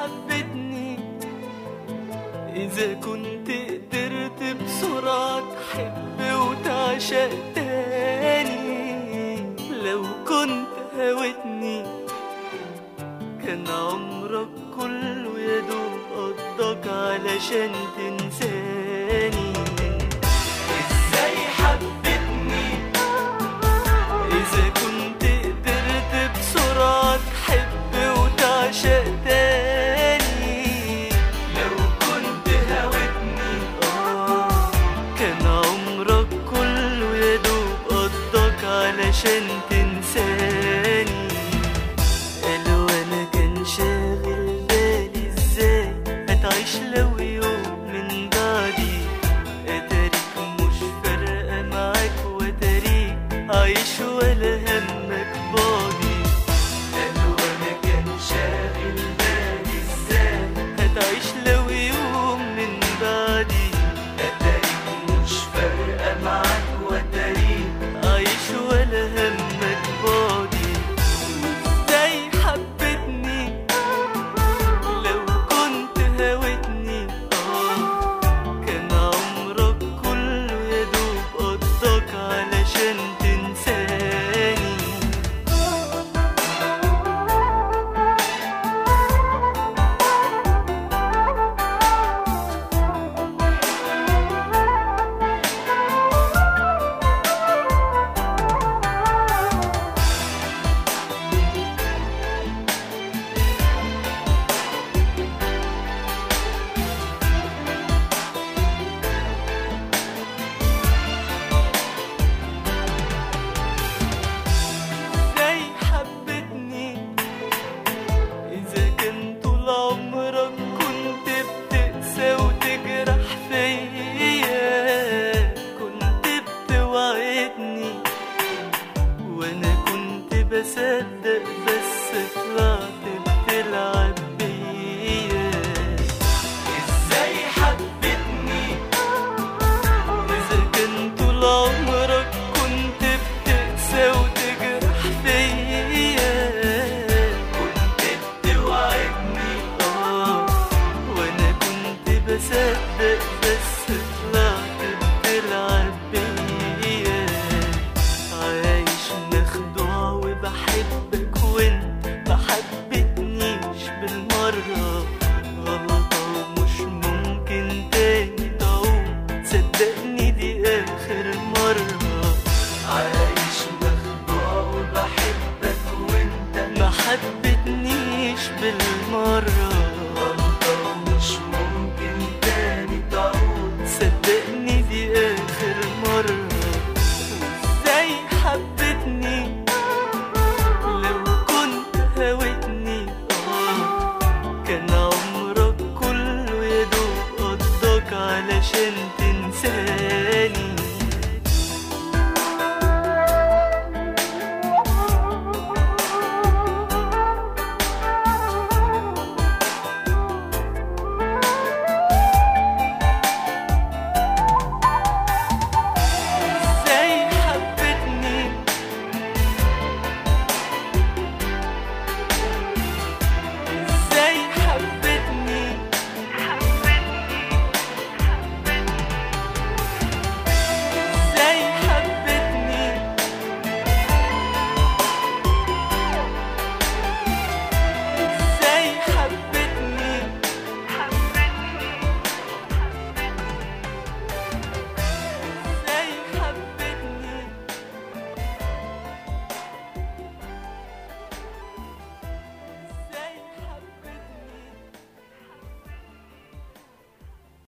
حبتني إذا كنت قدرت بسرعة تحب وتعشق تاني لو كنت هوتني كان عمرك كله يا دوب قضاك علشان تنساني ازاي حبتني إذا كنت قدرت بسرعة تحب وتعشق تاني لو كنت هوتني آه كان عمرك كله يا دوب قضاك علشان تنساني قالوا أنا كان شاغل بالي إزاي هتعيش لو يوم من بعدي أتاريك مش فارقة معاك وأتاريك عايش ولا همك باضي قالوا أنا كان شاغل بالي إزاي هتعيش لو يوم من بعدي أتاريك مش فارقة معاك وأتاريك عايش ولا همك باضي ازاي حبتني لو كنت هوتني اه كان عمرك كله يا دوب قضاك علشان تنساني ازاي حبتني اذا كان طول عمرك كنت بتقسى وتجرح فيا كنت بتوعدني وانا كنت بصدق بس طلعت بتلعب بيا ازاي حبتني إذا كان طول عمرك كنت بتقسى وتجرح فيا كنت بتوعدني آه وأنا كنت بصدق بس طلعت بتلعب بيا عايش مخدوع وبحبك وانت ما حبتنيش بالمرة غلطة ومش ممكن تاني تعود صدقني دي آخر مرة عايش مخدوع وبحبك وانت ما حبتنيش بالمرة غلطة ومش ممكن تاني تعود صدقني دي آخر مرة ازاي حبتني لو كنت هوتني اه كان